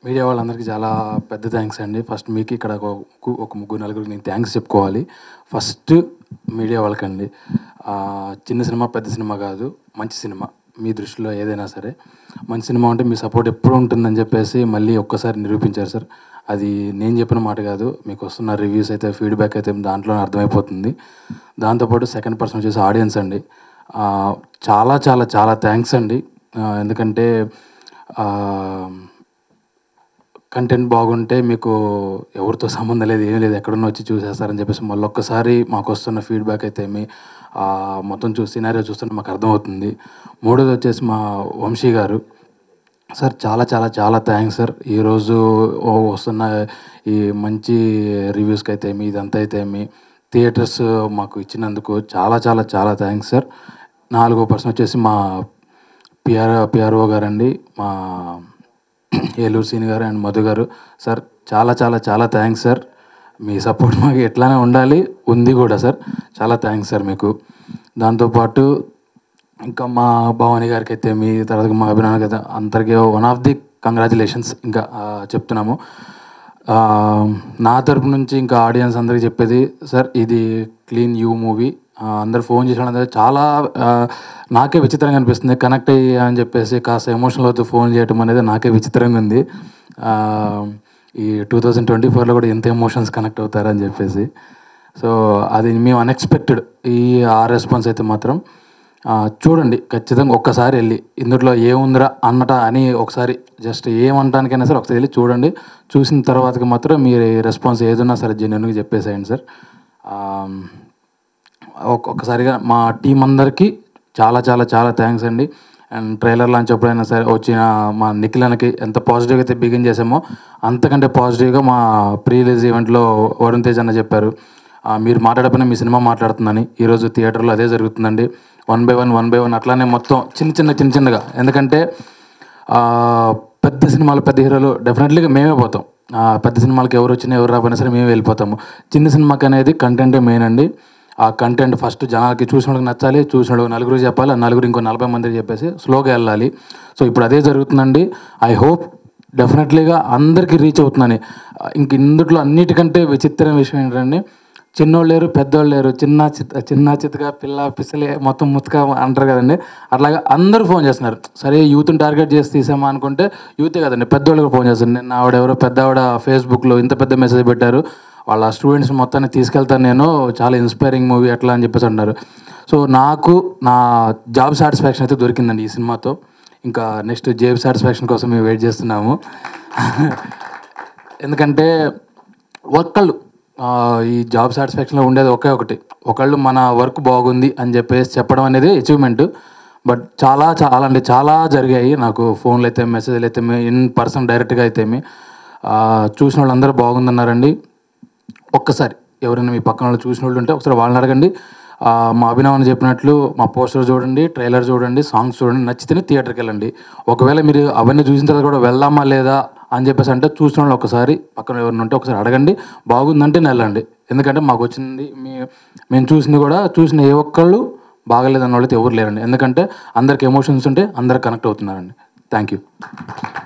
media వాళ్ళందరికీ చాలా పెద్ద థ్యాంక్స్ అండి ఫస్ట్ మీకు ఇక్కడ ఒక ము- ఒక ముగ్గురు నలుగురికి నేను థ్యాంక్స్ చెప్పుకోవాలి ఫస్ట్ మీడియా వాళ్ళకండి ఆ, చిన్న సినిమా పెద్ద సినిమా కాదు మంచి సినిమా మీ దృష్టిలో ఏదైనా సరే మంచి సినిమా ఉంటే మీ సపోర్ట్ ఎప్పుడు ఉంటుందని చెప్పేసి మళ్ళీ ఒక్కసారి నిరూపించారు సార్ అది నేను చెప్పిన మాట కాదు మీకు వస్తున్న రివ్యూస్ అయితే ఫీడ్బ్యాక్ అయితే దాంట్లో అర్థమైపోతుంది దాంతోపాటు సెకండ్ పర్సన్ వచ్చేసి ఆడియన్స్ అండి ఆ, చాలా చాలా చాలా థ్యాంక్స్ అండి ఆ, ఎందుకంటే ఆ, కంటెంట్ బాగుంటే మీకు ఎవరితో సంబంధం లేదు ఏం లేదు ఎక్కడున్నా వచ్చి చూసేస్తారని చెప్పేసి మళ్ళీ ఒక్కసారి మాకు వస్తున్న ఫీడ్బ్యాక్ అయితే ఏమి ఆ, మొత్తం చూసి సినారియో చూస్తుంటే మాకు అర్థమవుతుంది మూడోది వచ్చేసి మా వంశీ గారు సార్ చాలా చాలా చాలా థ్యాంక్స్ సార్ ఈరోజు ఓ వస్తున్న ఈ మంచి రివ్యూస్కి అయితే ఏమి ఇదంతా అయితే ఏమి థియేటర్స్ మాకు ఇచ్చినందుకు చాలా చాలా చాలా థ్యాంక్స్ సార్ నాలుగో పర్సన్ వచ్చేసి మా పిఆర్ పిఆర్ఓ గారండి మా ఏలూరు సీని గారు అండ్ మధు గారు సార్ చాలా చాలా చాలా థ్యాంక్స్ సార్ మీ సపోర్ట్ మాకు ఎట్లానే ఉండాలి ఉంది కూడా సార్ చాలా థ్యాంక్స్ సార్ మీకు దాంతోపాటు ఇంకా మా భవానీ గారికి అయితే మీ తర్వాత మా అభినవ్ అయితే అందరికీ వన్ ఆఫ్ ది కంగ్రాచులేషన్స్ ఇంకా ఆ, చెప్తున్నాము ఆ, నా తరపు నుంచి ఇంకా ఆడియన్స్ అందరికీ చెప్పేది సార్ ఇది క్లీన్ యూ మూవీ అందరు ఫోన్ చేసిన వాళ్ళందరూ చాలా ఆ, నాకే విచిత్రంగా అనిపిస్తుంది కనెక్ట్ అయ్యి అని చెప్పేసి కాస్త ఎమోషనల్ అవుతూ ఫోన్ చేయటం అనేది నాకే విచిత్రంగా ఉంది ఆ, ఈ టూ థౌజండ్ ట్వంటీ ఫోర్లో కూడా ఎంత ఎమోషన్స్ కనెక్ట్ అవుతారని చెప్పేసి సో అది మేము అన్ఎక్స్పెక్టెడ్ ఈ ఆ రెస్పాన్స్ అయితే మాత్రం ఆ, చూడండి ఖచ్చితంగా ఒక్కసారి వెళ్ళి ఇందులో ఏముందిరా అన్నట అని ఒకసారి జస్ట్ ఏమంటానికైనా సరే ఒకసారి వెళ్ళి చూడండి చూసిన తర్వాతకి మాత్రం మీరు రెస్పాన్స్ ఏదన్నా సరే జెన్యున్గా చెప్పేసేయండి సార్ ఆ, ఒక్- ఒక్కసారిగా మా టీం అందరికీ చాలా చాలా చాలా థ్యాంక్స్ అండి అండ్ ట్రైలర్ లాంచ్ ఎప్పుడైనా సరే వచ్చిన మా నిఖిలనకి ఎంత పాజిటివ్గా అయితే బిగిన్ చేసామో అంతకంటే పాజిటివ్గా మా ప్రీ రిలీజ్ ఈవెంట్లో వరుణ్ తేజ్ అన్న చెప్పారు ఆ, మీరు మాట్లాడకపోయినా మీ సినిమా మాట్లాడుతుందని ఈరోజు థియేటర్లో అదే జరుగుతుందండి one by one one by one అట్లానే మొత్తం చిన్న చిన్న చిన్న చిన్నగా ఎందుకంటే ఆ, పెద్ద సినిమాలు పెద్ద హీరోలు డెఫినెట్లీగా మేమే పోతాం ఆ, పెద్ద సినిమాలకి ఎవరు వచ్చినా ఎవరు రాకపోయినా సరే మేమే వెళ్ళిపోతాము చిన్న సినిమాకి అనేది కంటెంటే మెయిన్ అండి ఆ కంటెంట్ ఫస్ట్ జనాలకి చూసిన వాళ్ళకి నచ్చాలి చూసిన వాళ్ళకి నలుగురు చెప్పాలి ఆ నలుగురు ఇంకో నలభై మందికి చెప్పేసి స్లోగా వెళ్ళాలి సో ఇప్పుడు అదే జరుగుతుందండి ఐ హోప్ డెఫినెట్లీగా అందరికీ రీచ్ అవుతుందని ఆ, ఇంక ఇందుట్లో అన్నిటికంటే విచిత్రమైన విషయం ఏంటంటే చిన్నోళ్ళు లేరు పెద్దోళ్ళు లేరు చిన్న చిత్ చిన్న చితగా పిల్ల పిసలే మొత్తం ముతక అంటారు కదండి అట్లాగా అందరూ ఫోన్ చేస్తున్నారు సరే యూత్ని టార్గెట్ చేసి తీసామా అనుకుంటే యూతే కదండి పెద్దోళ్ళకి ఫోన్ చేస్తారు నిన్న ఆవిడ ఎవరో పెద్ద ఆవిడ ఫేస్బుక్లో ఇంత పెద్ద మెసేజ్ పెట్టారు వాళ్ళ స్టూడెంట్స్ మొత్తాన్ని తీసుకెళ్తాను నేను చాలా ఇన్స్పైరింగ్ మూవీ అట్లా అని చెప్పేసి అన్నారు సో నాకు నా జాబ్ సాటిస్ఫాక్షన్ అయితే దొరికిందండి ఈ సినిమాతో ఇంకా నెక్స్ట్ జాబ్ సాటిస్ఫాక్షన్ కోసం మేము వెయిట్ చేస్తున్నాము ఎందుకంటే ఒక్కళ్ళు ఆ, ఈ జాబ్ సాటిస్ఫాక్షన్లో ఉండేది ఒకే ఒకటి ఒకళ్ళు మన వర్క్ బాగుంది అని చెప్పేసి చెప్పడం అనేది అచీవ్మెంట్ బట్ చాలా చాలా అంటే చాలా జరిగాయి నాకు ఫోన్లు అయితే మెసేజ్లు అయితే ఇన్ పర్సన్ డైరెక్ట్గా అయితే చూసిన వాళ్ళందరూ బాగుందన్నారండి ఒక్కసారి ఎవరైనా మీ పక్కన వాళ్ళు చూసిన వాళ్ళు ఉంటే ఒకసారి వాళ్ళని అడగండి ఆ, మా అభినవన్ చెప్పినట్లు మా పోస్టర్ చూడండి ట్రైలర్ చూడండి సాంగ్స్ చూడండి నచ్చితేనే థియేటర్కి వెళ్ళండి ఒకవేళ మీరు అవన్నీ చూసిన తర్వాత కూడా వెళ్దామా లేదా అని చెప్పేసి అంటే చూసిన వాళ్ళు ఒకసారి పక్కన ఎవరైనా ఉంటే ఒకసారి అడగండి బాగుందంటే వెళ్ళండి ఎందుకంటే మాకు వచ్చింది మీ మేము చూసింది కూడా చూసిన ఏ ఒక్కళ్ళు బాగలేదన్న వాళ్ళైతే ఎవరు లేరండి ఎందుకంటే అందరికి ఎమోషన్స్ ఉంటే అందరు కనెక్ట్ అవుతున్నారండి థ్యాంక్ యూ